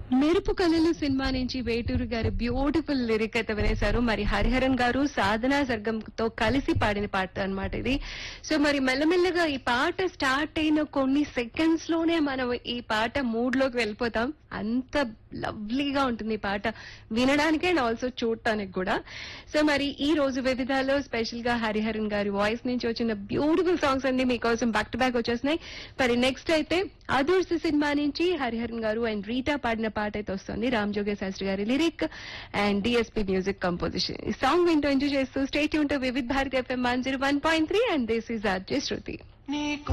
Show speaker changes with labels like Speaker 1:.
Speaker 1: మెరుపు కళలు సినిమా నుంచి వేటూరు గారి బ్యూటిఫుల్ లిరిక్ అయితే వినేశారు మరి హరిహరన్ గారు సాధనా సర్గంతో కలిసి పాడిన పాట అన్నమాట ఇది సో మరి మెల్లమెల్లగా ఈ పాట స్టార్ట్ అయిన కొన్ని సెకండ్స్ లోనే మనం ఈ పాట మూడ్ లోకి వెళ్ళిపోతాం అంత లవ్లీగా ఉంటుంది ఈ పాట వినడానికి అండ్ ఆల్సో చూడటానికి కూడా సో మరి ఈ రోజు వివిధాలో స్పెషల్ గా హరిహరన్ గారి వాయిస్ నుంచి వచ్చిన బ్యూటిఫుల్ సాంగ్స్ అన్ని మీకోసం బ్యాక్ టు బ్యాక్ వచ్చేస్తున్నాయి మరి నెక్స్ట్ అయితే అదూర్స్ సినిమా నుంచి హరిహరన్ గారు అండ్ రీటా పాడిన పాట అయితే వస్తుంది రామ్ జోగే శాస్త్రి గారి lyric and DSP music composition ఈ సాంగ్ వింటూ ఎంజాయ్ చేస్తూ స్టేట్ యూన్ to Vividh Bharati FM one zero one point three and this is RJ Shruti